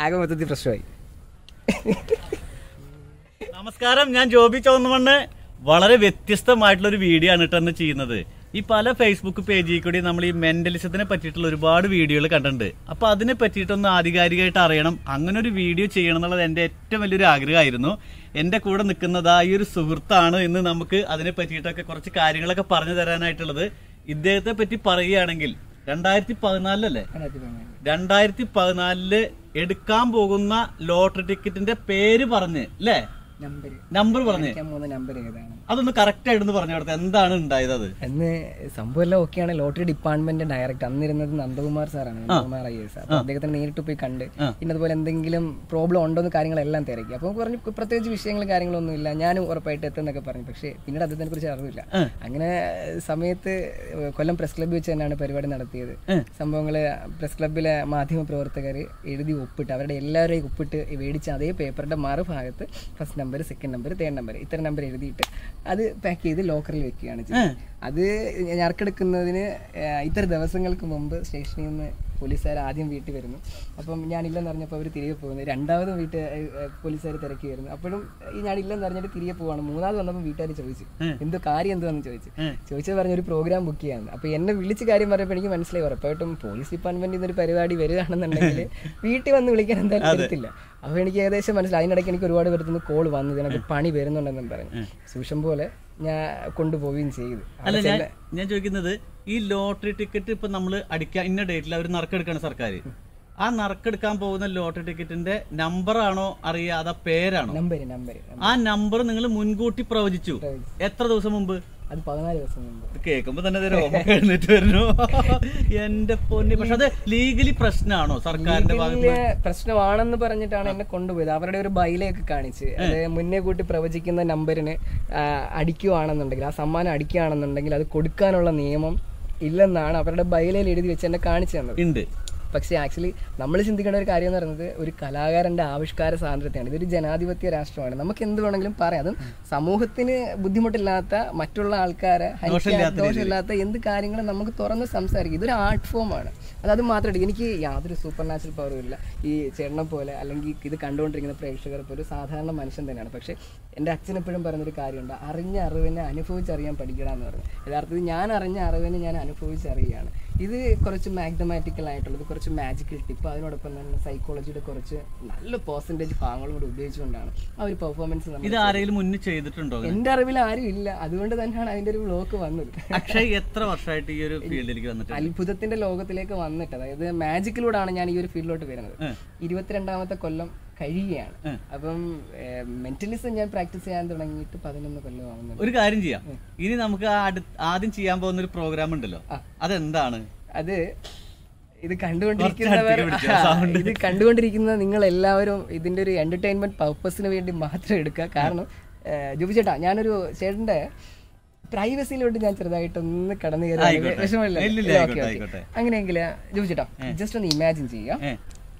ആകെ മൊത്തത്തിൽ പ്രശ്നമായി നമസ്കാരം ഞാൻ ജോബി ചോന്നമണ്ണ് വളരെ വ്യത്യസ്തമായിട്ടുള്ള ഒരു വീഡിയോ ആണ് കേട്ടോ ഇന്ന് ചെയ്യുന്നത് ഈ പല ഫേസ്ബുക്ക് പേജിൽ കൂടി നമ്മൾ ഈ മെന്റലിസത്തിനെ പറ്റിയിട്ടുള്ള ഒരുപാട് വീഡിയോകൾ കണ്ടിട്ടുണ്ട് അപ്പൊ അതിനെ പറ്റിയിട്ടൊന്ന് ആധികാരികമായിട്ട് അറിയണം അങ്ങനെ ഒരു വീഡിയോ ചെയ്യണം എന്നുള്ളത് എന്റെ ഏറ്റവും വലിയൊരു ആഗ്രഹമായിരുന്നു എന്റെ കൂടെ നിൽക്കുന്നത് ആ ഈ ഒരു സുഹൃത്താണ് ഇന്ന് നമുക്ക് അതിനെ പറ്റിയിട്ടൊക്കെ കുറച്ച് കാര്യങ്ങളൊക്കെ പറഞ്ഞു തരാനായിട്ടുള്ളത് ഇദ്ദേഹത്തെ പറ്റി പറയുകയാണെങ്കിൽ രണ്ടായിരത്തി പതിനാലിലല്ലേ രണ്ടായിരത്തി പതിനാലില് എടുക്കാൻ പോകുന്ന ലോട്ടറി ടിക്കറ്റിന്റെ പേര് പറഞ്ഞ് അല്ലേ നമ്പർ നമ്പർ പറഞ്ഞ് മൂന്ന് നമ്പർ ഏതാണ് അതൊന്ന് കറക്റ്റ് ആയിട്ടൊന്ന് പറഞ്ഞു കൊടുത്തത് എന്താണ് ഉണ്ടായത് അത് അന്ന് സംഭവം എല്ലാം ഓക്കെയാണ് ലോട്ടറി ഡിപ്പാർട്ട്മെന്റ് ഡയറക്ടർ അന്നിരുന്നത് നന്ദകുമാർ സാറാണ് നന്ദകുമാർ ഐ എസ് അപ്പൊ അദ്ദേഹത്തിന് നേരിട്ട് പോയി കണ്ട് പിന്നെ അതുപോലെ എന്തെങ്കിലും പ്രോബ്ലം ഉണ്ടോ എന്ന് കാര്യങ്ങളെല്ലാം തിരക്കി അപ്പൊ പറഞ്ഞു പ്രത്യേകിച്ച് വിഷയങ്ങളും കാര്യങ്ങളൊന്നും ഇല്ല ഞാനും ഉറപ്പായിട്ട് എത്തുന്നൊക്കെ പറഞ്ഞു പക്ഷേ പിന്നീട് അദ്ദേഹത്തിനെ കുറിച്ച് അറിവില്ല അങ്ങനെ സമയത്ത് കൊല്ലം പ്രസ് ക്ലബ്ബ് വെച്ച് തന്നെയാണ് പരിപാടി നടത്തിയത് സംഭവങ്ങള് പ്രസ് ക്ലബ്ബിലെ മാധ്യമ പ്രവർത്തകർ എഴുതി ഒപ്പിട്ട് അവരുടെ എല്ലാവരെയും ഒപ്പിട്ട് മേടിച്ച അതേ പേപ്പറിന്റെ മറുഭാഗത്ത് first number second number third number ഇത്തരം നമ്പർ എഴുതിയിട്ട് അത് പാക്ക് ചെയ്ത് ലോക്കറിൽ വെക്കുകയാണ് ചെയ്യുന്നത് അത് ഞറക്കെടുക്കുന്നതിന് ഇത്ര ദിവസങ്ങൾക്ക് മുമ്പ് സ്റ്റേഷനിൽ നിന്ന് പോലീസുകാർ ആദ്യം വീട്ടിൽ വരുന്നു അപ്പം ഞാനില്ലെന്ന് അറിഞ്ഞപ്പോൾ അവർ തിരികെ പോകുന്നു രണ്ടാമതും വീട്ടിൽ പോലീസുകാർ തിരക്കി വരുന്നു അപ്പോഴും ഈ ഞാനില്ലെന്ന് അറിഞ്ഞിട്ട് തിരികെ പോവാണ് മൂന്നാമത് വന്നപ്പോൾ വീട്ടുകാർ ചോദിച്ചു എന്തോ കാര്യം എന്തുവാന്ന് ചോദിച്ചു ചോദിച്ചത് പറഞ്ഞ ഒരു പ്രോഗ്രാം ബുക്ക് ചെയ്യാന്ന് അപ്പോൾ എന്നെ വിളിച്ച് കാര്യം പറഞ്ഞപ്പോൾ എനിക്ക് മനസ്സിലായി ഉറപ്പായിട്ടും പോലീസ് ഡിപ്പാർട്ട്മെന്റിൽ നിന്ന് ഒരു പരിപാടി വരികയാണെന്നുണ്ടെങ്കിൽ വീട്ടിൽ വന്ന് വിളിക്കാൻ എന്തായാലും വരത്തില്ല അപ്പോൾ എനിക്ക് ഏകദേശം മനസ്സിലായി അതിനിടയ്ക്ക് എനിക്ക് ഒരുപാട് പേർത്തുനിന്ന് കോൾ വന്നു ഇതിനൊക്കെ പണി വരുന്നുണ്ടെന്നും പറഞ്ഞു സൂക്ഷം പോലെ ഞാൻ കൊണ്ടുപോവുകയും ചെയ്തു അല്ല ഞാൻ ഞാൻ ചോദിക്കുന്നത് ഈ ലോട്ടറി ടിക്കറ്റ് ഇപ്പൊ നമ്മൾ അടിക്കാൻ ഇന്ന ഡേറ്റിൽ അവർ നറുക്കെടുക്കാണ് സർക്കാർ ആ നറുക്കെടുക്കാൻ പോകുന്ന ലോട്ടറി ടിക്കറ്റിന്റെ നമ്പർ ആണോ അറിയാതെ പേരാണോ നമ്പർ നമ്പർ ആ നമ്പർ നിങ്ങൾ മുൻകൂട്ടി പ്രവചിച്ചു എത്ര ദിവസം മുമ്പ് അത് പതിനാല് ദിവസം മുമ്പ് ഇത് കേൾക്കുമ്പോ തന്നെ ഇത് രോമം എഴുന്നേറ്റ് വരുന്നു എന്റെ പൊന്നി പക്ഷെ അത് ലീഗലി പ്രശ്നമാണോ സർക്കാരിന്റെ ഭാഗത്ത് വലിയ പ്രശ്നമാണെന്ന് പറഞ്ഞിട്ടാണ് എന്നെ കൊണ്ടുപോയത് അവരുടെ ഒരു ബൈലയൊക്കെ കാണിച്ച് അത് മുന്നേ കൂട്ടി പ്രവചിക്കുന്ന നമ്പറിന് ആ, അടിക്കുവാണെന്നുണ്ടെങ്കിൽ ആ സമ്മാനം അടിക്കുകയാണെന്നുണ്ടെങ്കിൽ അത് കൊടുക്കാനുള്ള നിയമം ഇല്ലെന്നാണ് അവരുടെ ബൈലയിൽ എഴുതി വെച്ച് എന്നെ കാണിച്ചു തന്നത് ഉണ്ട് പക്ഷേ ആക്ച്വലി നമ്മൾ ചിന്തിക്കേണ്ട ഒരു കാര്യം എന്ന് പറയുന്നത് ഒരു കലാകാരന്റെ ആവിഷ്കാര സ്വാതന്ത്ര്യത്തെയാണ് ഇതൊരു ജനാധിപത്യ രാഷ്ട്രമാണ് നമുക്ക് എന്ത് വേണമെങ്കിലും പറയാം അതും സമൂഹത്തിന് ബുദ്ധിമുട്ടില്ലാത്ത മറ്റുള്ള ആൾക്കാരെ ഹനിക്കാൻ- ദോഷമില്ലാത്ത എന്ത് കാര്യങ്ങളും നമുക്ക് തുറന്ന് സംസാരിക്കും ഇതൊരു ആർട്ട് ഫോമാണ് അത് അത് മാത്രമല്ല എനിക്ക് യാതൊരു സൂപ്പർ നാച്ചുറൽ പവറും ഇല്ല ഈ ചേട്ടനെ പോലെ അല്ലെങ്കിൽ ഇത് കണ്ടുകൊണ്ടിരിക്കുന്ന പ്രേക്ഷകർ പോലെ ഒരു സാധാരണ മനുഷ്യൻ തന്നെയാണ് പക്ഷേ എൻ്റെ അച്ഛൻ എപ്പോഴും പറയുന്നൊരു കാര്യമുണ്ട് അറിഞ്ഞ അറിവിനെ അനുഭവിച്ചറിയാൻ പഠിക്കണം എന്ന് പറഞ്ഞു യഥാർത്ഥത്തിൽ ഞാൻ അറിഞ്ഞ അറിവിനെ ഞാൻ അനുഭവിച്ചറിയുകയാണ് ഇത് കുറച്ച് മാഗ്നമാറ്റിക്കൽ ആയിട്ടുള്ളത് കുറച്ച് മാജിക്കൽ ടിപ്പ് അതിനോടൊപ്പം തന്നെ സൈക്കോളജിയുടെ കുറച്ച് നല്ല പെർസെൻറ്റേജ് ഭാഗങ്ങളും കൂടി ഉപയോഗിച്ചുകൊണ്ടാണ് ആ ഒരു പെർഫോമൻസ് നമ്മൾ ഇത് ആരെങ്കിലും മുന്നിൽ ചെയ്തിട്ടുണ്ടോ എൻ്റെ അറിവിൽ ആരും ഇല്ല അതുകൊണ്ട് തന്നെയാണ് അതിൻ്റെ ഒരു ബ്ലോക്ക് വന്നത് അക്ഷയ് എത്ര വർഷമായിട്ട് ഈ ഒരു ഫീൽഡിലേക്ക് വന്നിട്ട് അത്ഭുതത്തിന്റെ ലോകത്തിലേക്ക് വന്നിട്ട് അതായത് മാജിക്കിലൂടെയാണ് ഞാൻ ഈ ഒരു ഫീൽഡിലോട്ട് വരുന്നത് ഇരുപത്തിരണ്ടാമത്തെ കൊല്ലം കഴിയുകയാണ് അപ്പം മെന്റലിസം ഞാൻ പ്രാക്ടീസ് ചെയ്യാൻ തുടങ്ങിയിട്ട് പതിനൊന്ന് കൊല്ലം ആവുന്നുണ്ട് ഒരു കാര്യം ചെയ്യാം ഇനി നമുക്ക് ആ അടു- ആദ്യം ചെയ്യാൻ പോകുന്ന ഒരു പ്രോഗ്രാം ഉണ്ടല്ലോ അതെന്താണ് അത് ഇത് കണ്ടുകൊണ്ടിരിക്കുന്നവർ ഇത് കണ്ടുകൊണ്ടിരിക്കുന്ന നിങ്ങൾ എല്ലാവരും ഇതിന്റെ ഒരു എന്റർടൈൻമെന്റ് പർപ്പസിന് വേണ്ടി മാത്രം എടുക്കുക കാരണം ജോബി ചേട്ടാ ഞാനൊരു ചേട്ടന്റെ പ്രൈവസിയിലോട്ട് ഞാൻ ചെറുതായിട്ടൊന്ന് കടന്നു കയറി ആയിക്കോട്ടെ. വിഷമമില്ല ഇല്ലില്ല, ഓക്കെ ആയിക്കോട്ടെ, ഓക്കെ ആയിക്കോട്ടെ. അങ്ങനെയെങ്കിൽ ജോബി ചേട്ടാ ജസ്റ്റ് ഒന്ന് ഇമാജിൻ ചെയ്യുക ഏ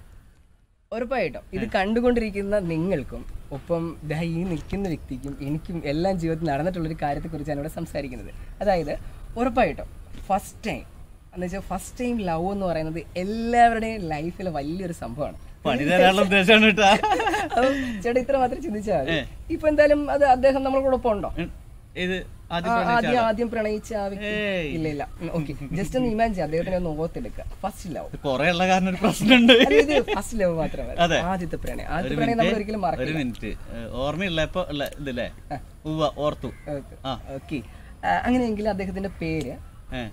ഉറപ്പായിട്ടും ഇത് കണ്ടുകൊണ്ടിരിക്കുന്ന നിങ്ങൾക്കും ഒപ്പം ദാ ഈ നിൽക്കുന്ന വ്യക്തിക്കും എനിക്കും എല്ലാം ജീവിതത്തിൽ നടന്നിട്ടുള്ളൊരു കാര്യത്തെക്കുറിച്ചാണ് ഇവിടെ സംസാരിക്കുന്നത് അതായത് ഉറപ്പായിട്ടും ഫസ്റ്റ് ടൈം എന്ന് വെച്ചാൽ ഫസ്റ്റ് ടൈം ലവ് എന്ന് പറയുന്നത് എല്ലാവരുടെയും ലൈഫിലെ വലിയൊരു സംഭവമാണ് പണി തരാനുള്ള ഉദ്ദേശമാണ് കേട്ടാ അപ്പം ചേട്ടാ ഇത്ര മാത്രം ചിന്തിച്ചാൽ മതി ഇപ്പൊ എന്തായാലും അത് അദ്ദേഹം നമ്മളോടൊപ്പം ഉണ്ടോ ഇത് ആദ്യം ആ, പറഞ്ഞ ആദ്യം ആദ്യം പ്രണയിച്ച ആ വ്യക്തി ഏയ്. ഇല്ല ഇല്ല ഓക്കെ ജസ്റ്റ് ഒന്ന് ഇമാജിൻ ചെയ്യാം അദ്ദേഹത്തിനെ ഒന്ന് ഓർത്തെടുക്കുക ഫസ്റ്റ് ലവ് കൊറേ ഉള്ള കാരണം ഒരു പ്രശ്നമുണ്ട് ഇത് ഫസ്റ്റ് ലവ് മാത്രമല്ല അതെ. ആദ്യത്തെ പ്രണയം ആദ്യത്തെ ഒരു പ്രണയം നമ്മൾ മിനിറ്റ് ഒരിക്കലും ഒരു മറക്കില്ല മിനിറ്റ് ഓർമ്മയുള്ള ഇപ്പൊ ഉള്ള ഇതില്ലേ ഉവ്വ ഓർത്തു ആ. ഓക്കെ അങ്ങനെയെങ്കിൽ അദ്ദേഹത്തിന്റെ പേര് ഏ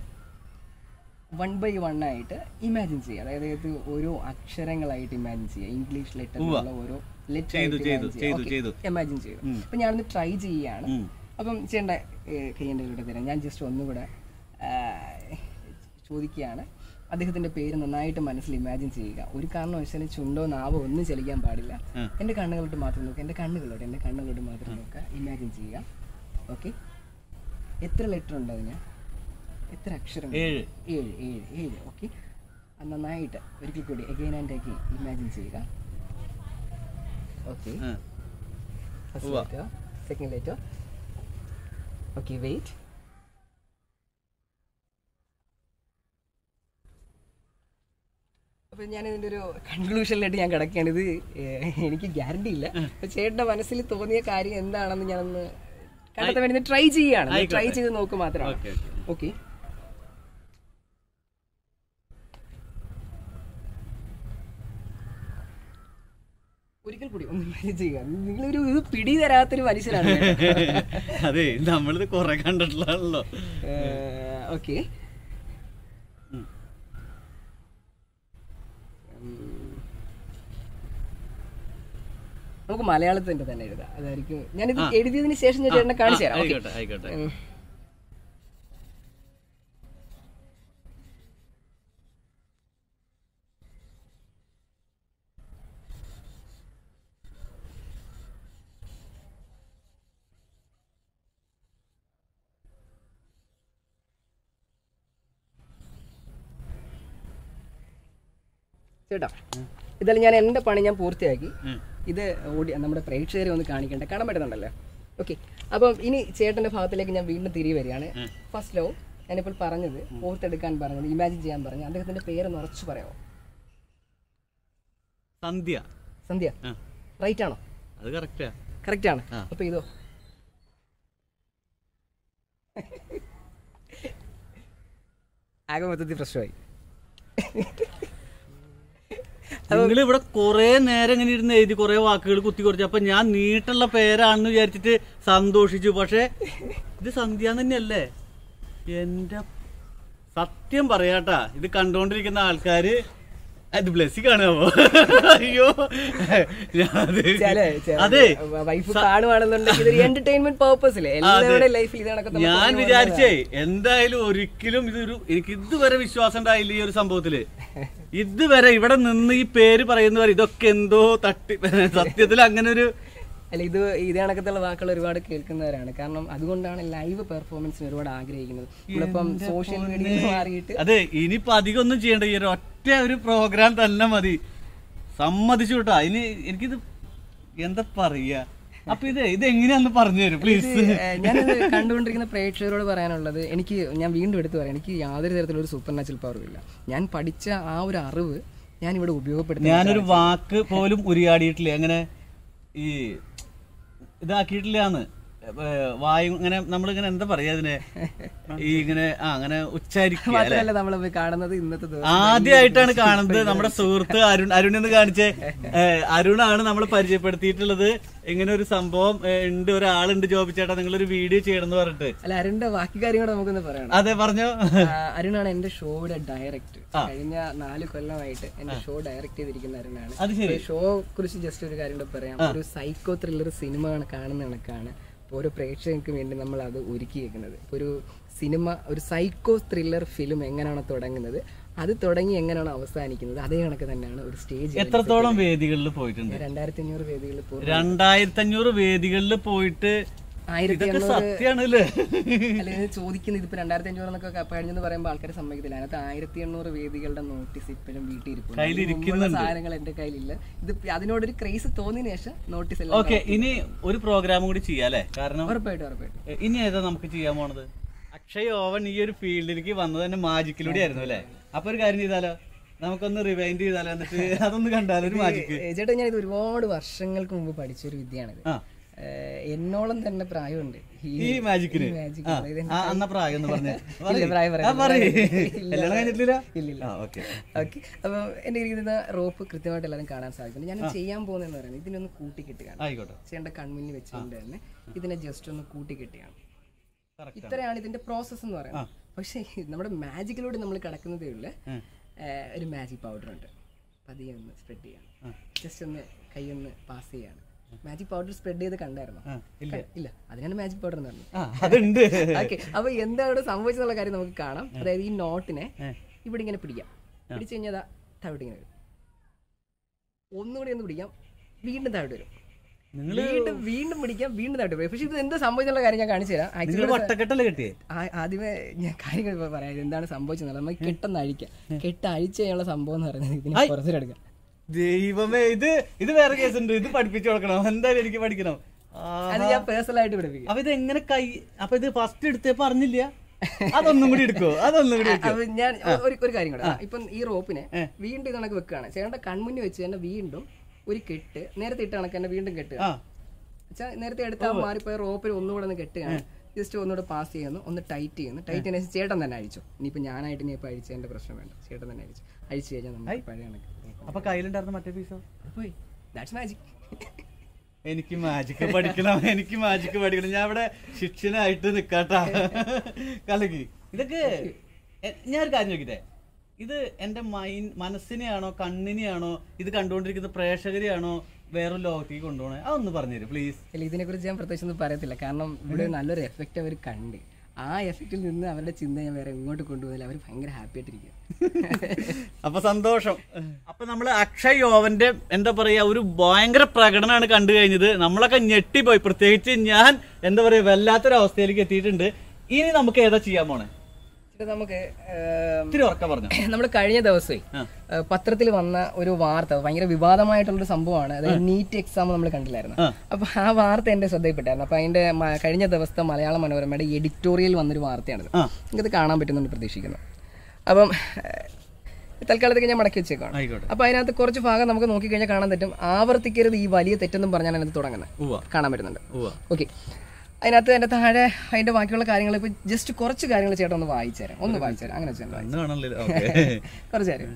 വൺ ബൈ വൺ ആയിട്ട് ഇമാജിൻ ചെയ്യുക അതായത് ഇത് ഓരോ അക്ഷരങ്ങളായിട്ട് ഇമാജിൻ ചെയ്യുക ഇംഗ്ലീഷ് ലെറ്ററിലുള്ള ഓരോ ലെറ്റർ ചെയ്തു, ചെയ്തു, ചെയ്തു, ചെയ്തു. ഇമാജിൻ ചെയ്തു അപ്പൊ ഞാനൊന്ന് ട്രൈ ചെയ്യാണ് ഉം. അപ്പം ചെയ്യേണ്ട കയ്യേണ്ട ഇവിടെ തരാം ഞാൻ ജസ്റ്റ് ഒന്നുകൂടെ ആ, ചോദിക്കുകയാണ് അദ്ദേഹത്തിന്റെ പേര് നന്നായിട്ട് മനസ്സിൽ ഇമാജിൻ ചെയ്യുക ഒരു കാരണവശാലും ചുണ്ടോ നാവോ ഒന്നും ചലിക്കാൻ പാടില്ല എന്റെ കണ്ണുകളോട്ട് മാത്രം നോക്കുക എന്റെ കണ്ണുകളോട്ട് എന്റെ കണ്ണുകളോട്ട് മാത്രം നോക്കുക ഇമാജിൻ ചെയ്യുക ഓക്കെ എത്ര ലെറ്റർ ഉണ്ട് അതിന് എത്ര അക്ഷരം ഏഴ് ഏഴ് ഏഴ് ഏഴ് ഓക്കെ നന്നായിട്ട് ഒരിക്കൽ കൂടി അഗൈൻ ആൻഡ് അഗൈൻ ഇമാജിൻ ചെയ്യുക ഓക്കെ ആ. First letter second letter okay wait അപ്പൊ ഞാൻ ഇതിന്റെ ഒരു കൺക്ലൂഷനിലായിട്ട് ഞാൻ കിടക്കുകയാണ് ഇത് ഏഹ്, എനിക്ക് ഗ്യാരണ്ടി ഇല്ല അപ്പൊ ചേട്ടന്റെ മനസ്സിൽ തോന്നിയ കാര്യം എന്താണെന്ന് ഞാനൊന്ന് കണ്ടെത്താൻ വേണ്ടി ട്രൈ ചെയ്യാണ് ട്രൈ ചെയ്ത് നോക്ക് മാത്രമാണ് ഓക്കെ ഓക്കെ ഓക്കെ ഒരിക്കൽ കൂടി ഒന്ന് manage ചെയ്യുക നിങ്ങളൊരു ഇത് പിടി തരാത്തൊരു മനുഷ്യനാണ് അതെ നമ്മളിത് കൊറേ കണ്ടിട്ടുള്ളതാണല്ലോ ഓക്കെ ഉം. നമുക്ക് മലയാളത്തിന്റെ തന്നെ എഴുതാം അതായിരിക്കും ഞാനിത് എഴുതിയതിന് ശേഷം ഞാൻ ചേട്ടനെ കാണിച്ചു തരാം ഓക്കെ ആയിക്കോട്ടെ ആയിക്കോട്ടെ ചേട്ടാ ഇതെല്ലാം ഞാൻ എൻ്റെ പണി ഞാൻ പൂർത്തിയാക്കി ഉം. ഇത് ഓടി നമ്മുടെ പ്രേക്ഷകരെ ഒന്ന് കാണിക്കണ്ടേ കാണാൻ പറ്റുന്നുണ്ടല്ലോ ഓക്കെ അപ്പം ഇനി ചേട്ടൻ്റെ ഭാഗത്തിലേക്ക് ഞാൻ വീണ്ടും തിരികെ വരികയാണ് ഫസ്റ്റ് ലോ ഞാനിപ്പോൾ പറഞ്ഞത് ഓർത്തെടുക്കാൻ പറഞ്ഞത് ഇമാജിൻ ചെയ്യാൻ പറഞ്ഞു അദ്ദേഹത്തിന്റെ പേര് ഉറച്ചു പറയാമോ സന്ധ്യ സന്ധ്യ ആ, റൈറ്റ് ആണോ അത് കറക്റ്റാ കറക്റ്റ് ആണ് ആ. അപ്പൊ ഇതോ ആകെ മൊത്തത്തിൽ പ്രശ്നമായി നിങ്ങൾ ഇവിടെ കൊറേ നേരം ഇങ്ങനെ ഇരുന്ന് എഴുതി കൊറേ വാക്കുകൾ കുത്തി കുറച്ച് അപ്പൊ ഞാൻ നീട്ടുള്ള പേരാണെന്ന് വിചാരിച്ചിട്ട് സന്തോഷിച്ചു പക്ഷെ ഇത് സന്ധ്യ തന്നെയല്ലേ എന്റെ സത്യം പറയാട്ടാ ഇത് കണ്ടോണ്ടിരിക്കുന്ന ആൾക്കാര് അത് ബ്ലെസ്സി കാണുമോ അയ്യോ ഞാനത് അതെ വൈഫ് കാണുവാണെന്നുണ്ടെങ്കിൽ ഇതൊരു എന്റർടൈൻമെന്റ് പേർപ്പസില് എല്ലാവരുടെയും ലൈഫിൽ ഇത് കണക്കെ ഞാൻ വിചാരിച്ചേ എന്തായാലും ഒരിക്കലും ഇതൊരു എനിക്ക് ഇതുവരെ വിശ്വാസം ഉണ്ടായില്ല ഈ ഒരു സംഭവത്തില് ഇതുവരെ ഇവിടെ നിന്ന് ഈ പേര് പറയുന്നവർ ഇതൊക്കെ എന്തോ തട്ടി സത്യത്തിൽ അങ്ങനെ ഒരു അല്ല ഇത് ഇതേ കണക്കത്തുള്ള വാക്കുകൾ ഒരുപാട് കേൾക്കുന്നവരാണ് കാരണം അതുകൊണ്ടാണ് ലൈവ് പെർഫോമൻസിന് ഒരുപാട് ആഗ്രഹിക്കുന്നത് നമ്മളിപ്പം സോഷ്യൽ മീഡിയയിൽ മാറിയിട്ട് അതെ ഇനിയിപ്പോ അധികം ഒന്നും ചെയ്യണ്ട ഈ ഒരു ഒറ്റ ഒരു പ്രോഗ്രാം തന്നെ മതി സമ്മതിച്ചു കേട്ടോ അതിന് എനിക്കിത് എന്താ പറയാ അപ്പൊ ഇത് ഇത് എങ്ങനെയാന്ന് പറഞ്ഞു തരും പ്ലീസ് ഏഹ് ഞാനിത് കണ്ടുകൊണ്ടിരിക്കുന്ന പ്രേക്ഷകരോട് പറയാനുള്ളത് എനിക്ക് ഞാൻ വീണ്ടും എടുത്തു പറയാം എനിക്ക് യാതൊരു തരത്തിലുള്ള ഒരു സൂപ്പർ നാച്ചുറൽ പവറും ഇല്ല ഞാൻ പഠിച്ച ആ ഒരു അറിവ് ഞാൻ ഇവിടെ ഉപയോഗപ്പെടുത്തി ഞാനൊരു വാക്ക് പോലും ഉരിയാടിയിട്ടില്ല അങ്ങനെ ഈ ഇതാക്കിയിട്ടില്ലാന്ന് ഏഹ് വായു ഇങ്ങനെ നമ്മളിങ്ങനെ എന്താ പറയാ അതിനെ ഈ ഇങ്ങനെ ആ അങ്ങനെ ഉച്ചാരിക്കുക അല്ലെ മാത്രമല്ല നമ്മളിപ്പോ കാണുന്നത് ഇന്നത്തെ ദിവസം ആദ്യമായിട്ടാണ് കാണുന്നത് നമ്മുടെ സുഹൃത്ത് അരുൺ അരുൺ എന്ന് കാണിച്ചേ ഏഹ് അരുണാണ് നമ്മൾ പരിചയപ്പെടുത്തിയിട്ടുള്ളത് ഇങ്ങനെ ഒരു സംഭവം ഏഹ് ഉണ്ട് ഒരാളുണ്ട് ജോബി ചേട്ടാ നിങ്ങളൊരു വീഡിയോ ചെയ്യണം എന്ന് പറഞ്ഞിട്ട് അല്ല അരുണിന്റെ ബാക്കി കാര്യം കൂടെ നമുക്കൊന്ന് പറയണം അതെ പറഞ്ഞോ ആ, അരുണാണ് എന്റെ ഷോയുടെ ഡയറക്ടർ കഴിഞ്ഞ നാല് കൊല്ലമായിട്ട് എന്റെ ഷോ ഡയറക്ട് ചെയ്തിരിക്കുന്ന അരുണാണ് അത് ശരി ഷോ കുറിച്ച് ജസ്റ്റ് ഒരു കാര്യം കൂടെ പറയാം ഒരു സൈക്കോ ത്രില്ലർ സിനിമ കാണുന്ന കണക്കാണ് ഇപ്പൊ ഓരോ പ്രേക്ഷകർക്ക് വേണ്ടി നമ്മൾ അത് ഒരുക്കിയേക്കുന്നത് ഇപ്പൊ ഒരു സിനിമ ഒരു സൈക്കോ ത്രില്ലർ ഫിലിം എങ്ങനെയാണോ തുടങ്ങുന്നത് അത് തുടങ്ങി എങ്ങനെയാണോ അവസാനിക്കുന്നത് അതേ കണക്ക് തന്നെയാണ് ഒരു സ്റ്റേജ് എത്രത്തോളം വേദികളിൽ പോയിട്ടുണ്ട് രണ്ടായിരത്തി അഞ്ഞൂറ് വേദികളിൽ ഇപ്പോൾ രണ്ടായിരത്തി അഞ്ഞൂറ് വേദികളിൽ പോയിട്ട് ആയിരത്തി ഇതൊക്കെ എണ്ണൂറ് സത്യാണല്ലേ അല്ല ഇത് ചോദിക്കുന്നത് ഇതിപ്പോ രണ്ടായിരത്തി അഞ്ഞൂറ് എന്നൊക്കെ കഴിഞ്ഞെന്ന് പറയുമ്പോൾ ആൾക്കാർ സമ്മതിക്കത്തില്ല അതിനകത്ത് ആയിരത്തി എണ്ണൂറ് വേദികളുടെ നോട്ടീസ് ഇപ്പോഴും വീട്ടിൽ ഇരിപ്പുണ്ട്. കയ്യിലിരിക്കുന്നുണ്ട്. മുമ്പുള്ള സാധനങ്ങൾ എന്റെ കയ്യിലില്ല ഇത് അതിനോടൊരു ക്രേസ് തോന്നിയതിനു ശേഷം നോട്ടീസ് എല്ലാം ഓക്കെ ഇനി ഒരു പ്രോഗ്രാം കൂടി ചെയ്യാല്ലേ കാരണം ഉറപ്പായിട്ടും ഉറപ്പായിട്ടും എ, ഇനി ഏതാ നമുക്ക് ചെയ്യാൻ പോണത് അക്ഷയ് ഓവൻ ഈ ഒരു ഫീൽഡിലേക്ക് വന്നത് തന്നെ മാജിക്കിലൂടെ ആയിരുന്നു അല്ലേ അപ്പൊ ഒരു കാര്യം ചെയ്താലോ നമുക്കൊന്ന് റിവൈൻഡ് ചെയ്താലോ എന്നിട്ട് അതൊന്ന് കണ്ടാലോ ഒരു മാജിക്ക് ഏ, ചേട്ടാ ഞാൻ ഇത് ഒരുപാട് വർഷങ്ങൾക്ക് മുമ്പ് പഠിച്ച ഒരു വിദ്യയാണിത് ആ ഏഹ്, എന്നോളം തന്നെ പ്രായമുണ്ട് ഈ മാജിക്കിന് ഈ magic ആ, ന്. ഇത് ആ, അന്ന പ്രായം എന്ന് പറഞ്ഞേ ഇല്ല, പ്രായം ആ, പറയാം. പറയ്. ഇല്ല, കല്യാണം കഴിഞ്ഞിട്ടില്ല ഇല്ലില്ല. ആ ഓക്കെ ഓക്കെ അപ്പൊ എന്റെ ഇരിക്കുന്ന റോപ്പ് കൃത്യമായിട്ട് എല്ലാവരും കാണാൻ സാധിക്കുന്നുണ്ട് ഞാൻ ചെയ്യാൻ പോകുന്നതെന്ന് പറയുന്നത് ഇതിനൊന്ന് കൂട്ടിക്കെട്ടുകയാണ് ആയിക്കോട്ടെ ചേട്ടൻ്റെ കൺമുന്നിൽ വെച്ചുകൊണ്ട് തന്നെ ഇതിനെ ജസ്റ്റ് ഒന്ന് കൂട്ടിക്കെട്ടുകയാണ് കറക്റ്റ് ഇത്രയാണ് ഇതിന്റെ പ്രോസസ്സ് എന്ന് പറയുന്നത് പക്ഷേ നമ്മുടെ മാജിക്കിലൂടെ നമ്മൾ കിടക്കുന്നതേ ഉള്ളു ഒരു മാജിക് പൗഡർ ഉണ്ട് പതിയെ ഒന്ന് സ്പ്രെഡ് ചെയ്യണം ജസ്റ്റ് ഒന്ന് കൈ ഒന്ന് പാസ് ചെയ്യാണ് മാജിക് പൗഡർ സ്പ്രെഡ് ചെയ്ത് കണ്ടായിരുന്നോ ആ ഇല്ല ഇല്ല അതിനാണ് മാജിക് പൗഡർ എന്ന് പറഞ്ഞത് ആ അതുണ്ട് ഓക്കെ അപ്പൊ എന്താണ് ഇവിടെ സംഭവിച്ചെന്നുള്ള കാര്യം നമുക്ക് കാണാം അതായത് ഈ നോട്ടിനെ ഇവിടെ ഇങ്ങനെ പിടിക്കാം പിടിച്ചു കഴിഞ്ഞാൽ അതാ താഴോട്ട് ഇങ്ങനെ വരും ഒന്നുകൂടി ഒന്ന് പിടിക്കാം വീണ്ടും താഴോട്ട് വരും നിങ്ങള് വീണ്ടും വീണ്ടും പിടിക്കാം വീണ്ടും താഴോട്ട് വരും പക്ഷെ ഇത് എന്താ സംഭവിച്ചെന്നുള്ള കാര്യം ഞാൻ കാണിച്ചു തരാം നിങ്ങൾ ആക്ച്വലി വട്ടക്കെട്ടല്ലേ കിട്ടിയേ ആദ്യമേ ഞാൻ കാര്യങ്ങൾ ഇപ്പൊ പറയാം ഇത് എന്താണ് സംഭവിച്ചത് നമുക്ക് കെട്ടെന്ന് അഴിക്കാം കെട്ട് അഴിച്ച് കഴിഞ്ഞുള്ള സംഭവം എന്ന് പറയുന്നത് ഇതിനെ പുറത്തിലെടുക്കാം ദൈവമേ ഇത് ഇത് വേറെ കേസ് ഉണ്ട് ഇത് പഠിപ്പിച്ചു കൊടുക്കണം എന്തായാലും എനിക്ക് പഠിക്കണം ആ, അത് ഞാൻ പേഴ്സണൽ ആയിട്ട് പഠിപ്പിക്കാം അപ്പൊ ഇത് എങ്ങനെ കൈ അപ്പൊ ഇത് ഫസ്റ്റ് എടുത്തേ പറഞ്ഞില്ല അതൊന്നും കൂടി എടുക്കോ അതൊന്നും കൂടി എടുക്കോ അപ്പൊ ഞാൻ ഒരു ഒരു കാര്യം കൂടെ ഇപ്പം ഈ റോപ്പിനെ വീണ്ടും ഇത് കണക്ക് വെക്കുകയാണ് ചേട്ടന്റെ കൺമുന്നിൽ വെച്ച് തന്നെ വീണ്ടും ഒരു കെട്ട് നേരത്തെ ഇട്ട കണക്ക് തന്നെ വീണ്ടും കെട്ടുക ആ വെച്ചാ നേരത്തെ എടുത്താൽ മാറിപ്പോയ റോപ്പിൽ ഒന്നുകൂടെ ഒന്ന് കെട്ടുകയാണ് ജസ്റ്റ് ഒന്നുകൂടെ പാസ് ചെയ്യുന്നു ഒന്ന് ടൈറ്റ് ചെയ്യുന്നു ടൈറ്റ് ചെയ്യുന്ന ശേഷം ചേട്ടൻ തന്നെ അഴിച്ചു ഇനിയിപ്പോ ഞാനായിട്ട് ഇനി ഇപ്പൊ അഴിച്ചതിന്റെ പ്രശ്നം വേണ്ട ചേട്ടൻ തന്നെ അഴിച്ചു അഴിച്ചു കഴിഞ്ഞാൽ നമുക്ക് പഴയ കണക്ക് അപ്പൊ കയ്യിലുണ്ടായിരുന്ന മറ്റേ പീസോ പോയി ദാറ്റ്സ് മാജിക് എനിക്ക് മാജിക്ക് പഠിക്കണം എനിക്ക് മാജിക്ക് പഠിക്കണം ഞാൻ ഇവിടെ ശിക്ഷനായിട്ട് നിക്കാട്ടാ കലകി ഇതൊക്കെ എ- ഞാൻ ഒരു കാര്യം ചോദിക്കട്ടെ ഇത് എന്റെ മൈൻഡ് മനസ്സിനെയാണോ കണ്ണിനെയാണോ ഇത് കണ്ടുകൊണ്ടിരിക്കുന്ന പ്രേക്ഷകരെയാണോ വേറെ ലോകത്തേക്ക് കൊണ്ടുപോകണേ അതൊന്ന് പറഞ്ഞുതരും പ്ലീസ് അല്ല ഇതിനെ കുറിച്ച് ഞാൻ പ്രത്യേകിച്ച് ഒന്നും പറയത്തില്ല കാരണം ഇവിടെ നല്ലൊരു എഫക്റ്റ് അവർ കണ്ട് ആ എഫക്റ്റിൽ നിന്ന് അവരുടെ ചിന്ത ഞാൻ വേറെ എങ്ങോട്ട് കൊണ്ടുപോകില്ല അവർ ഭയങ്കര ഹാപ്പി ആയിട്ടിരിക്കും അപ്പൊ സന്തോഷം അപ്പൊ നമ്മള് അക്ഷയ് യോവന്റെ എന്താ പറയാ ഒരു ഭയങ്കര പ്രകടനമാണ് കണ്ടു കഴിഞ്ഞത് നമ്മളൊക്കെ ഞെട്ടിപ്പോയി പ്രത്യേകിച്ച് ഞാൻ എന്താ പറയാ വല്ലാത്തൊരു അവസ്ഥയിലേക്ക് എത്തിയിട്ടുണ്ട് ഇനി നമുക്ക് ഏതാ ചെയ്യാൻ പോണേ ഇത് നമുക്ക് ഇത്തിരി ഉറക്കം പറഞ്ഞു നമ്മൾ കഴിഞ്ഞ ദിവസമേ പത്രത്തിൽ വന്ന ഒരു വാർത്ത ഭയങ്കര വിവാദമായിട്ടുള്ളൊരു സംഭവമാണ് അതായത് നീറ്റ് എക്സാം നമ്മൾ കണ്ടില്ലായിരുന്നു ആ. അപ്പൊ ആ വാർത്ത എന്റെ ശ്രദ്ധയിൽപ്പെട്ടായിരുന്നു അപ്പൊ അതിന്റെ മ- കഴിഞ്ഞ ദിവസത്തെ മലയാള മനോരമയുടെ എഡിറ്റോറിയൽ വന്നൊരു വാർത്തയാണിത് ആ. നിങ്ങൾക്കത് കാണാൻ പറ്റുന്നുണ്ട് പ്രതീക്ഷിക്കുന്നു അപ്പം ഏഹ്, തൽക്കാലത്തേക്ക് ഞാൻ മടക്കി വെച്ചേക്കാണ് ആയിക്കോട്ടെ അപ്പൊ അതിനകത്ത് കുറച്ച് ഭാഗം നമുക്ക് നോക്കിക്കഴിഞ്ഞാൽ കാണാൻ പറ്റും ആവർത്തിക്കരുത് ഈ വലിയ തെറ്റെന്നും പറഞ്ഞാണ് അതിനകത്ത് തുടങ്ങുന്നത് ഉവ്വ കാണാൻ പറ്റുന്നുണ്ട് ഉവ്വ ഓക്കെ അതിനകത്ത് എൻ്റെ താഴെ അതിന്റെ ബാക്കിയുള്ള കാര്യങ്ങൾ ഇപ്പൊ ജസ്റ്റ് കുറച്ച് കാര്യങ്ങൾ ചേട്ടൻ ഒന്ന് വായിച്ചു തരാം ഒന്ന് വായിച്ചു തരാം അങ്ങനെ വെച്ചാൽ കണ്ണ് കാണണല്ലോ ഓക്കെ കുറച്ച് കാര്യം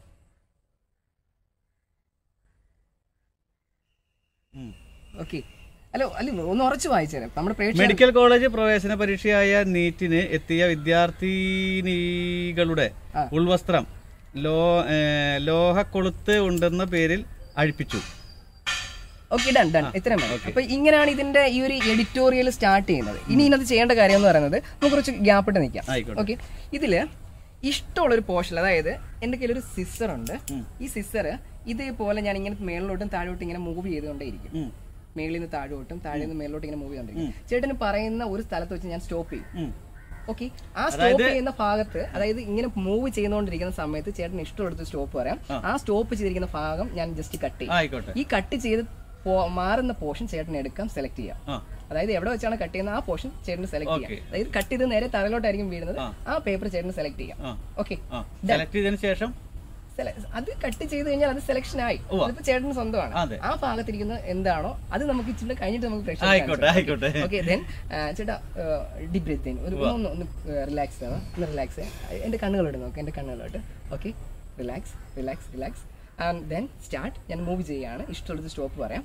ഓക്കെ അല്ല അല്ല ഒന്ന് ഉറച്ച് വായിച്ചു തരാം നമ്മുടെ പ്രേക്ഷകർ മെഡിക്കൽ കോളേജ് പ്രവേശന പരീക്ഷയായ നീറ്റിന് എത്തിയ വിദ്യാർത്ഥിനികളുടെ ആ. ഉൾവസ്ത്രം ലോ ഏ, ലോഹക്കൊളുത്ത് ഉണ്ടെന്ന പേരിൽ അഴിപ്പിച്ചു ഓക്കെ ഡൺ ഡൺ ഇത്രയും മതി അപ്പൊ ഇങ്ങനെയാണ് ഇതിന്റെ ഈ ഒരു എഡിറ്റോറിയൽ സ്റ്റാർട്ട് ചെയ്യുന്നത് ഇനി ഇതിനകത്ത് ചെയ്യേണ്ട കാര്യം എന്ന് പറയുന്നത് നമുക്ക് കുറച്ച് ഗ്യാപ്പ് ഇട്ട് നിൽക്കാം ആയിക്കോട്ടെ ഓക്കെ ഇതില് ഇഷ്ടമുള്ളൊരു പോർഷൻ അതായത് എന്റെ കയ്യിൽ ഒരു സിസർ ഉണ്ട് ഈ സിസർ ഇതേപോലെ ഞാൻ ഇങ്ങനെ മേളിലോട്ടും താഴോട്ടും ഇങ്ങനെ മൂവ് ചെയ്തുകൊണ്ടേയിരിക്കും ഉം. മേളിൽ നിന്ന് താഴോട്ടും താഴെ നിന്ന് മേളിലോട്ട് ഇങ്ങനെ മൂവ് ചെയ്തോണ്ടിരിക്കും ചേട്ടന് പറയുന്ന ഒരു സ്ഥലത്ത് വെച്ച് ഞാൻ സ്റ്റോപ്പ് ചെയ്യും ഉം. ഓക്കെ ആ സ്റ്റോപ്പ് ചെയ്യുന്ന ഭാഗത്ത് അതായത് ഇങ്ങനെ മൂവ് ചെയ്തുകൊണ്ടിരിക്കുന്ന സമയത്ത് ചേട്ടന് ഇഷ്ടമുള്ളടുത്ത് സ്റ്റോപ്പ് പറയാം ആ സ്റ്റോപ്പ് ചെയ്തിരിക്കുന്ന ഭാഗം ഞാൻ ജസ്റ്റ് കട്ട് ചെയ്യും ആയിക്കോട്ടെ ഈ കട്ട് ചെയ്ത് പോ- മാറുന്ന പോർഷൻ ചേട്ടൻ എടുക്കാം സെലക്ട് ചെയ്യാം ആ അതായത് എവിടെ വെച്ചാണ് കട്ട് ചെയ്യുന്നത് ആ പോർഷൻ ചേട്ടന് സെലക്ട് Okay. ചെയ്യാം അതായത് കട്ട് ചെയ്ത് നേരെ തലയിലോട്ടായിരിക്കും വീഴുന്നത് ആ. ആ പേപ്പർ ചേട്ടന് സെലക്ട് ചെയ്യാം ആ ഓക്കെ ആ സെലക്ട് ചെയ്തതിന് ശേഷം അത് കട്ട് ചെയ്ത് കഴിഞ്ഞാൽ അത് സെലക്ഷൻ ആയി ഉവ്വ. അതിപ്പോ ചേട്ടന് സ്വന്തമാണ് അതെ. ആ ഭാഗത്തിരിക്കുന്ന എന്താണോ അത് നമുക്ക് ഇച്ചിരി കഴിഞ്ഞിട്ട് നമുക്ക് ആയിക്കോട്ടെ ആയിക്കോട്ടെ ഓക്കെ ദെൻ ചേട്ടാ ഡീപ് ബ്രീത്ത് ഒരു ഒന്ന് ഒന്ന് റിലാക്സ് ആണ് ഒന്ന് റിലാക്സ് എൻ്റെ കണ്ണുകളോട്ട് നോക്കാം എൻ്റെ കണ്ണുകളോട്ട് okay relax relax relax and then start ഞാൻ മൂവ് ചെയ്യാണ് ഇഷ്ടമുള്ളത് സ്റ്റോപ്പ് പറയാം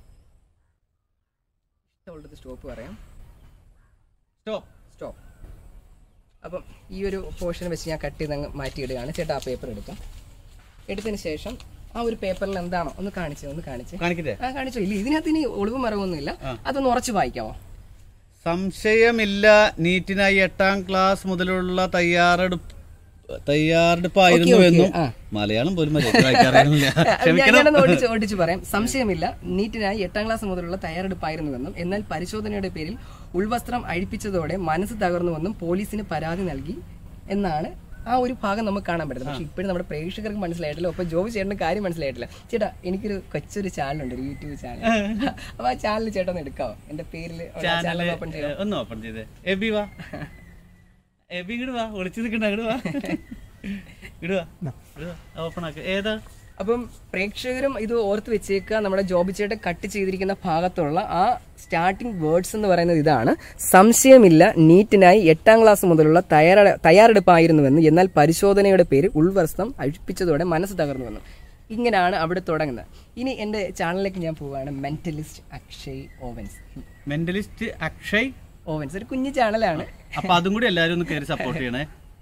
ഇഷ്ടമുള്ളത് സ്റ്റോപ്പ് പറയാം സ്റ്റോപ്പ് സ്റ്റോപ്പ് അപ്പം ഈ ഒരു പോർഷൻ വെച്ച് ഞാൻ കട്ട് ചെയ്ത് അങ്ങ് മാറ്റിയിടുകയാണ് ചേട്ടാ ആ പേപ്പർ എടുക്കാം എടുത്തതിന് ശേഷം ആ ഒരു പേപ്പറിൽ എന്താണോ ഒന്ന് കാണിച്ച് ഒന്ന് കാണിച്ച് കാണിക്കട്ടെ ആ കാണിച്ചോ ഇല്ല ഇതിനകത്ത് ഇനി ഒളിവ് മറവൊന്നുമില്ല അതൊന്ന് ഉറച്ച് വായിക്കാവോ സംശയമില്ല നീറ്റിനായി എട്ടാം ക്ലാസ് മുതലുള്ള തയ്യാറെടുപ്പ് തയ്യാറെടുപ്പായിരുന്നുവെന്നും ആ. മലയാളം പോലും മര്യാദയ്ക്ക് വായിക്കാറില്ല ഞാൻ- ഞാനൊന്ന് ഓടിച്ച് ഓടിച്ച് പറയാം സംശയമില്ല നീറ്റിനായി എട്ടാം ക്ലാസ് മുതലുള്ള തയ്യാറെടുപ്പായിരുന്നുവെന്നും എന്നാൽ പരിശോധനയുടെ പേരിൽ ഉൾവസ്ത്രം അഴിപ്പിച്ചതോടെ മനസ്സ് തകർന്നുവെന്നും പോലീസിന് പരാതി നൽകി എന്നാണ് ആ ഒരു ഭാഗം നമുക്ക് കാണാൻ പറ്റുന്നത് പക്ഷെ ഇപ്പോഴും നമ്മുടെ പ്രേക്ഷകർക്ക് മനസ്സിലായിട്ടില്ല അപ്പൊ ജോബി ചേട്ടന് കാര്യം മനസ്സിലായിട്ടില്ല ചേട്ടാ എനിക്കൊരു കൊച്ചൊരു ചാനലുണ്ട് ഒരു യൂട്യൂബ് ചാനൽ അപ്പൊ ആ ചാനൽ ചേട്ടൻ ഒന്ന് എടുക്കാവോ എന്റെ പേരിൽ ചാനൽ ഓപ്പൺ ചെയ്യാം ഒന്ന് ഓപ്പൺ ചെയ്തേ എബി വാ എബി ഇങ്ങോട്ട് വാ ഒളിച്ചു നിൽക്കണ്ട അങ്ങോട്ട് വാ ഇടുവാ ഇടുവാ ഓപ്പൺ ആക്ക ഏതാ അപ്പം പ്രേക്ഷകരും ഇത് ഓർത്ത് വെച്ചേക്കുക നമ്മുടെ ജോബി ചേട്ടൻ കട്ട് ചെയ്തിരിക്കുന്ന ഭാഗത്തുള്ള ആ സ്റ്റാർട്ടിംഗ് വേർഡ്സ് എന്ന് പറയുന്നത് ഇതാണ് സംശയമില്ല നീറ്റിനായി എട്ടാം ക്ലാസ് മുതലുള്ള തയ്യാറ തയ്യാറെടുപ്പായിരുന്നുവെന്ന് എന്നാൽ പരിശോധനയുടെ പേര് ഉൾവസ്ത്രം അഴിപ്പിച്ചതോടെ മനസ്സ് തകർന്നുവെന്നും ഇങ്ങനെയാണ് അവിടെ തുടങ്ങുന്നത് ഇനി എൻ്റെ ചാനലിലേക്ക് ഞാൻ പോവുകയാണ് mentalist Akshay Owens mentalist Akshay Owens ഒരു കുഞ്ഞു ചാനലാണ് അപ്പൊ അതും കൂടി എല്ലാരും ഒന്ന് കയറി സപ്പോർട്ട് ചെയ്യണേ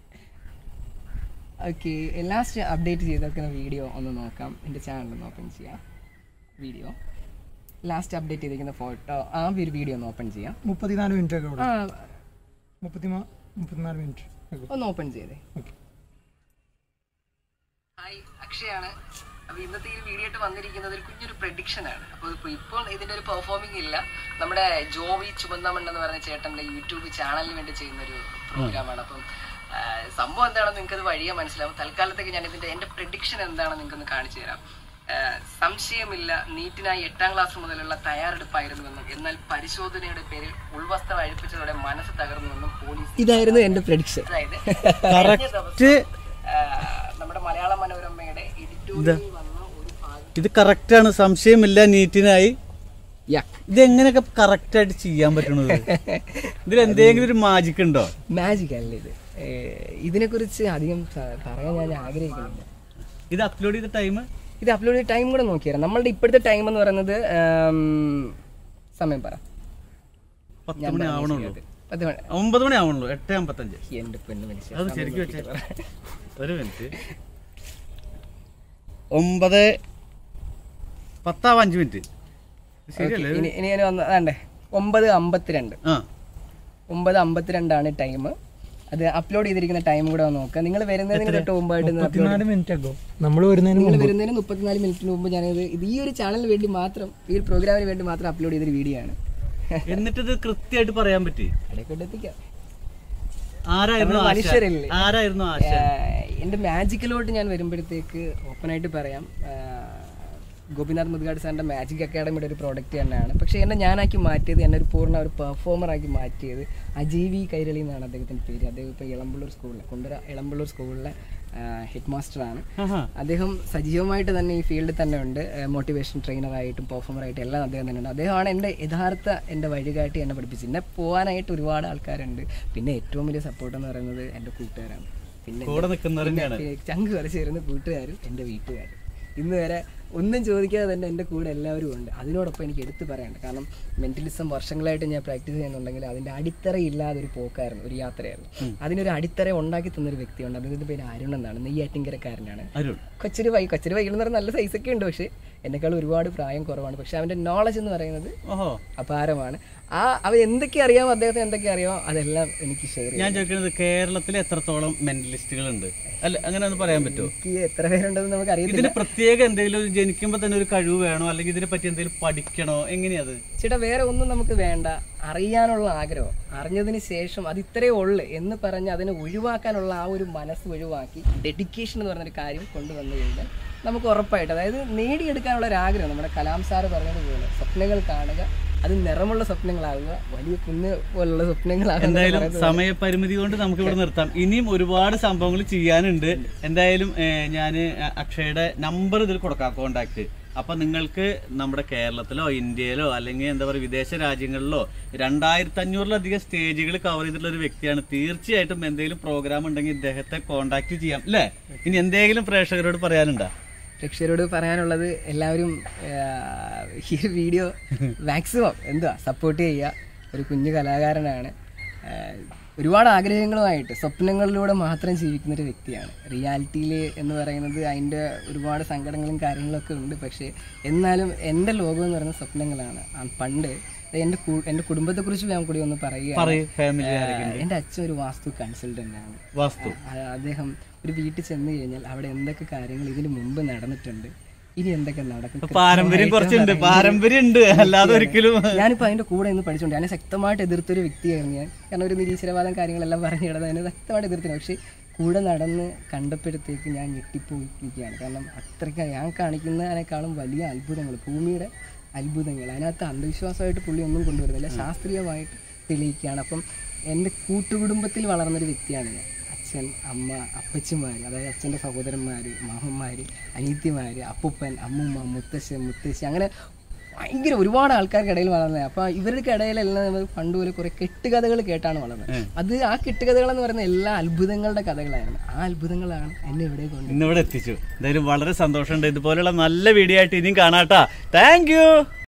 ഓക്കെ ലാസ്റ്റ് അപ്ഡേറ്റ് ചെയ്തേക്കുന്ന വീഡിയോ ഒന്ന് നോക്കാം എൻ്റെ ചാനൽ ഒന്ന് ഓപ്പൺ ചെയ്യാം വീഡിയോ ലാസ്റ്റ് അപ്ഡേറ്റ് ചെയ്തിരിക്കുന്ന ഫോട്ടോ ആ ഒരു വീഡിയോ ഒന്ന് ഓപ്പൺ ചെയ്യാം മുപ്പത്തിനാല് മിനിറ്റ് ഒക്കെ ആ മുപ്പത്തി മുപ്പത്തിനാല് മിനിറ്റ് ഒക്കെ ഒന്ന് ഓപ്പൺ ചെയ്തേ ഓക്കെ ഹായ് അക്ഷയാണ് അപ്പൊ ഇന്നത്തെ ഈ വീഡിയോ ആയിട്ട് വന്നിരിക്കുന്നത് ഒരു കുഞ്ഞൊരു പ്രഡിക്ഷൻ ആണ് അപ്പോൾ ഇപ്പൊ ഇപ്പോൾ ഇതിന്റെ ഒരു പെർഫോമിംഗ് ഇല്ല നമ്മുടെ ജോവി ചുമന്നമണ്ണ് എന്ന് പറയുന്ന ചേട്ടന്റെ യൂട്യൂബ് ചാനലിന് വേണ്ടി ചെയ്യുന്ന ഒരു പ്രോഗ്രാമാണ് അപ്പം ആ, സംഭവം എന്താണെന്ന് നിങ്ങൾക്ക് അത് വഴിയെ മനസ്സിലാവും തൽക്കാലത്തേക്ക് ഞാൻ ഇതിന്റെ എന്റെ പ്രഡിക്ഷൻ എന്താണെന്ന് നിങ്ങൾക്ക് ഒന്ന് കാണിച്ചു തരാം ഏഹ് സംശയമില്ല നീറ്റിനായി എട്ടാം ക്ലാസ് മുതലുള്ള തയ്യാറെടുപ്പായിരുന്നുവെന്നും എന്നാൽ പരിശോധനയുടെ പേരിൽ ഉൾവസ്ത്രം അഴിപ്പിച്ചതോടെ മനസ്സ് തകർന്നുവെന്നും പോലീസ് ഇതായിരുന്നു എന്റെ പ്രഡിക്ഷൻ അതായത് കറക്റ്റ് നമ്മുടെ മലയാള മനോരമയുടെ എഡിറ്റോറിയലിൽ വന്ന ഒരു ഭാഗം ഇത് കറക്റ്റാണ് സംശയമില്ല നീറ്റിനായി യാ ഇത് എങ്ങനെയൊക്കെ കറക്റ്റ് ആയിട്ട് ചെയ്യാൻ പറ്റണത് ഇതിൽ എന്തെങ്കിലും ഒരു മാജിക് ഉണ്ടോ മാജിക് അല്ല ഇത് ഇതിനെ കുറിച്ച് അധികം പ- പറയാൻ ഞാൻ ആഗ്രഹിക്കുന്നില്ല ഇത് അപ്ലോഡ് ചെയ്ത ടൈം ഇത് അപ്ലോഡ് ചെയ്ത ടൈം കൂടെ നോക്കിയാൽ നമ്മളുടെ ഇപ്പോഴത്തെ ടൈം എന്ന് പറയുന്നത് ആം, സമയം പറ പത്ത് മണി ആവണുള്ളൂ പത്ത് മണി ഒമ്പത് മണി ആവണുള്ളൂ എട്ട് അമ്പത്തഞ്ച് എന്റെ പെണ്ണ് മനുഷ്യ അത് ശരിക്കും വെച്ചേ ഒരു മിനിറ്റ് ഒമ്പത് പത്താവ് അഞ്ച് മിനിറ്റ് ശരിയല്ലേ ഇനി ഇനി ഞാൻ വന്ന അതാണ്ടേ ഒമ്പത് അമ്പത്തിരണ്ട് ആ ഒമ്പത് അമ്പത്തിരണ്ടാണ് ടൈം അത് അപ്ലോഡ് ചെയ്തിരിക്കുന്ന ടൈം കൂടെ ഒന്ന് നോക്കുക നിങ്ങൾ വരുന്നതിന് തൊട്ട് മുമ്പായിട്ട് അപ്ലോഡ് മുപ്പത്തിനാല് മിനിറ്റ് ആക്കോ നമ്മൾ വരുന്നതിന് നിങ്ങൾ വരുന്നതിന് മുപ്പത്തിനാല് മിനിറ്റിന് മുമ്പ് ഞാനിത് ഇത് ഈ ഒരു ചാനലിന് വേണ്ടി മാത്രം ഈ ഒരു പ്രോഗ്രാമിന് വേണ്ടി മാത്രം അപ്ലോഡ് ചെയ്തൊരു വീഡിയോ ആണ് എന്നിട്ട് ഇത് കൃത്യമായിട്ട് പറയാൻ പറ്റി ഇടയ്ക്കൊണ്ട് എത്തിക്കാം ആരായിരുന്നു നമ്മള് ആശ മനുഷ്യരല്ലേ? ആരായിരുന്നു ആശ ആഹ് എൻ്റെ മാജിക്കിലോട്ട് ഞാൻ വരുമ്പോഴത്തേക്ക് ഓപ്പണായിട്ട് പറയാം ആഹ് ഗോപിനാഥ് മുദ്ഗാഡ് സാറിൻ്റെ മാജിക് അക്കാഡമിയുടെ ഒരു പ്രോഡക്റ്റ് തന്നെയാണ് പക്ഷേ എന്നെ ഞാനാക്കി മാറ്റിയത് എന്നെ ഒരു പൂർണ്ണ ഒരു പെർഫോമറാക്കി മാറ്റിയത് അജീവി കൈരളി എന്നാണ് അദ്ദേഹത്തിൻ്റെ പേര് അദ്ദേഹം ഇപ്പോൾ ഇളമ്പള്ളൂർ സ്കൂളിൽ കൊണ്ടുവര ഇളമ്പള്ളൂർ സ്കൂളിലെ ഹെഡ് മാസ്റ്ററാണ് ആഹാ. അദ്ദേഹം സജീവമായിട്ട് തന്നെ ഈ ഫീൽഡിൽ തന്നെ ഉണ്ട് മോട്ടിവേഷൻ ട്രെയിനറായിട്ടും പെർഫോമറായിട്ടും എല്ലാം അദ്ദേഹം തന്നെ ഉണ്ട് അദ്ദേഹമാണ് എൻ്റെ യഥാർത്ഥ എൻ്റെ വഴികാട്ടി എന്നെ പഠിപ്പിച്ചത് എന്നെ പോകാനായിട്ട് ഒരുപാട് ആൾക്കാരുണ്ട് പിന്നെ ഏറ്റവും വലിയ സപ്പോർട്ട് എന്ന് പറയുന്നത് എൻ്റെ കൂട്ടുകാരാണ് പിന്നെ കൂടെ നിൽക്കുന്നവർ തന്നെയാണ് പിന്നെ ചങ്ക് വരച്ച് തരുന്ന കൂട്ടുകാരും എൻ്റെ വീട്ടുകാരും ഇന്ന് വരെ ഒന്നും ചോദിക്കാതെ തന്നെ എൻ്റെ കൂടെ എല്ലാവരും ഉണ്ട് അതിനോടൊപ്പം എനിക്ക് എടുത്തു പറയാനുണ്ട് കാരണം മെന്റലിസം വർഷങ്ങളായിട്ട് ഞാൻ പ്രാക്ടീസ് ചെയ്യുന്നുണ്ടെങ്കിൽ അതിൻ്റെ അടിത്തറ ഇല്ലാതെ ഒരു പോക്കായിരുന്നു ഒരു യാത്രയായിരുന്നു അതിനൊരു അടിത്തറ ഉണ്ടാക്കി തന്നൊരു വ്യക്തിയുണ്ട് അതിൻ്റെ പേര് അരുൺ എന്നാണ് നെയ്യാറ്റിങ്കരക്കാരനാണ് അരുൺ കൊച്ചൊരു വൈ കൊച്ചൊരു വൈകി എന്ന് പറഞ്ഞാൽ നല്ല സൈസൊക്കെ ഉണ്ട് പക്ഷേ എന്നെക്കാൾ ഒരുപാട് പ്രായം കുറവാണ് പക്ഷെ അവൻ്റെ നോളജ് എന്ന് പറയുന്നത് ഓഹോ അപാരമാണ് ആ അവൻ എന്തൊക്കെ അറിയാമോ അദ്ദേഹത്തിന് എന്തൊക്കെ അറിയാമോ അതെല്ലാം എനിക്ക് ഷെയർ ചെയ്യാം ഞാൻ ചോദിക്കുന്നത് കേരളത്തിൽ എത്രത്തോളം മെന്റലിസ്റ്റുകൾ ഉണ്ട് അല്ല അങ്ങനെ ഒന്ന് പറയാൻ പറ്റുമോ എനിക്ക് എത്ര പേരുണ്ടെന്ന് നമുക്ക് അറിയത്തില്ല ഇതിന് പ്രത്യേക എന്തെങ്കിലും ജനിക്കുമ്പോൾ തന്നെ ഒരു കഴിവ് വേണോ അല്ലെങ്കിൽ ഇതിനെ പറ്റി എന്തെങ്കിലും പഠിക്കണോ എങ്ങനെയത് ചേട്ടാ വേറെ ഒന്നും നമുക്ക് വേണ്ട അറിയാനുള്ള ആഗ്രഹം അറിഞ്ഞതിന് ശേഷം അത് ഇത്രയേ ഉള്ളു എന്ന് പറഞ്ഞ് അതിനെ ഒഴിവാക്കാനുള്ള ആ ഒരു മനസ്സ് ഒഴിവാക്കി ഡെഡിക്കേഷൻ എന്ന് പറഞ്ഞൊരു കാര്യം കൊണ്ടുവന്നു കഴിഞ്ഞാൽ നമുക്ക് ഉറപ്പായിട്ട് അതായത് നേടിയെടുക്കാനുള്ള ഒരു ആഗ്രഹം നമ്മുടെ കലാം സാറ് പറഞ്ഞതുപോലെ സ്വപ്നങ്ങൾ കാണുക അത് നിറമുള്ള സ്വപ്നങ്ങളാകുക വലിയ കുന്ന് പോലുള്ള സ്വപ്നങ്ങളാകുക എന്ന് എന്തായാലും പറയുന്നത് സമയപരിമിതി കൊണ്ട് നമുക്ക് ഇവിടെ നിർത്താം ഇനിയും ഒരുപാട് സംഭവങ്ങൾ ചെയ്യാനുണ്ട് എന്തായാലും ഞാൻ അക്ഷയുടെ നമ്പർ ഇതിൽ കൊടുക്കാം കോണ്ടാക്ട് അപ്പൊ നിങ്ങൾക്ക് നമ്മുടെ കേരളത്തിലോ ഇന്ത്യയിലോ അല്ലെങ്കിൽ എന്താ പറയുക വിദേശ രാജ്യങ്ങളിലോ രണ്ടായിരത്തി അഞ്ഞൂറിലധികം സ്റ്റേജുകൾ കവർ ചെയ്തിട്ടുള്ള ഒരു വ്യക്തിയാണ് തീർച്ചയായിട്ടും എന്തെങ്കിലും പ്രോഗ്രാം ഉണ്ടെങ്കിൽ ഇദ്ദേഹത്തെ കോണ്ടാക്ട് ചെയ്യാം അല്ലേ ഇനി എന്തെങ്കിലും പ്രേക്ഷകരോട് പറയാനുണ്ടോ പ്രേക്ഷകരോട് പറയാനുള്ളത് എല്ലാവരും ആഹ്, ഈ വീഡിയോ മാക്സിമം എന്തുവാ സപ്പോർട്ട് ചെയ്യുക ഒരു കുഞ്ഞു കലാകാരനാണ് ആഹ്, ഒരുപാട് ആഗ്രഹങ്ങളുമായിട്ട് സ്വപ്നങ്ങളിലൂടെ മാത്രം ജീവിക്കുന്ന ഒരു വ്യക്തിയാണ് റിയാലിറ്റിയിൽ എന്ന് പറയുന്നത് അതിൻ്റെ ഒരുപാട് സങ്കടങ്ങളും കാര്യങ്ങളൊക്കെ ഉണ്ട് പക്ഷേ എന്നാലും എൻ്റെ ലോകം എന്ന് പറയുന്നത് സ്വപ്നങ്ങളാണ് ആ പണ്ട് എൻ്റെ കു- എൻ്റെ കുടുംബത്തെക്കുറിച്ച് ഞാൻ കൂടി ഒന്ന് പറയുക പറയൂ ഫാമിലി ആരൊക്കെ എൻ്റെ അച്ഛൻ ഒരു വാസ്തു കൺസൾട്ടൻ്റ് ആണ് വാസ്തു ആ- അദ്ദേഹം ഒരു വീട്ടിൽ ചെന്ന് കഴിഞ്ഞാൽ അവിടെ എന്തൊക്കെ കാര്യങ്ങൾ ഇതിനു മുമ്പ് നടന്നിട്ടുണ്ട് ഇനി എന്തൊക്കെ നടക്കും പാരമ്പര്യം കുറച്ചുണ്ട് പാരമ്പര്യം ഉണ്ട് അല്ലാതെ ഒരിക്കലും ഞാനിപ്പോൾ അതിന്റെ കൂടെ നിന്ന് പഠിച്ചുകൊണ്ട് ഞാൻ ശക്തമായിട്ട് എതിർത്തൊരു വ്യക്തിയായിരുന്നു ഞാൻ കാരണം ഒരു നിരീശ്വരവാദം കാര്യങ്ങളെല്ലാം പറഞ്ഞു കിടന്നത് അതിനെ ശക്തമായിട്ട് എതിർത്തിരുന്നു പക്ഷേ കൂടെ നടന്ന് കണ്ടപ്പോഴത്തേക്ക് ഞാൻ ഞെട്ടിപ്പോയിരിക്കുകയാണ് കാരണം അത്രയ്ക്ക് ഞാൻ കാണിക്കുന്നതിനേക്കാളും വലിയ അത്ഭുതങ്ങൾ ഭൂമിയുടെ അത്ഭുതങ്ങൾ അതിനകത്ത് അന്ധവിശ്വാസമായിട്ട് പുള്ളി ഒന്നും കൊണ്ടുവരുന്നില്ല ശാസ്ത്രീയമായിട്ട് തെളിയിക്കുകയാണ് അപ്പം എൻ്റെ കൂട്ടുകുടുംബത്തിൽ വളർന്നൊരു വ്യക്തിയാണ് ഞാൻ അച്ഛൻ അമ്മ അപ്പച്ചിമാർ അതായത് അച്ഛൻ്റെ സഹോദരന്മാർ മാമന്മാർ അനീത്യമാർ അപ്പൂപ്പൻ അമ്മൂമ്മ മുത്തശ്ശൻ മുത്തശ്ശി അങ്ങനെ ഭയങ്കര ഒരുപാട് ആൾക്കാർക്കിടയിൽ വളർന്നത് അപ്പോൾ ഇവരുടെ ഇടയിലെല്ലാം നമ്മൾ പണ്ട് പോലെ കുറെ കെട്ടുകഥകൾ കേട്ടാണ് വളർന്നത് അത് ആ കെട്ടുകഥകൾ എന്ന് പറയുന്ന എല്ലാ അത്ഭുതങ്ങളുടെ കഥകളായിരുന്നു ആ അത്ഭുതങ്ങളാണ് എന്നെ ഇവിടെ കൊണ്ട് ഇന്നിവിടെ എത്തിച്ചു എന്തായാലും വളരെ സന്തോഷമുണ്ട് ഇതുപോലുള്ള നല്ല വീഡിയോ ആയിട്ട് ഇനിയും കാണാട്ടാ താങ്ക് യു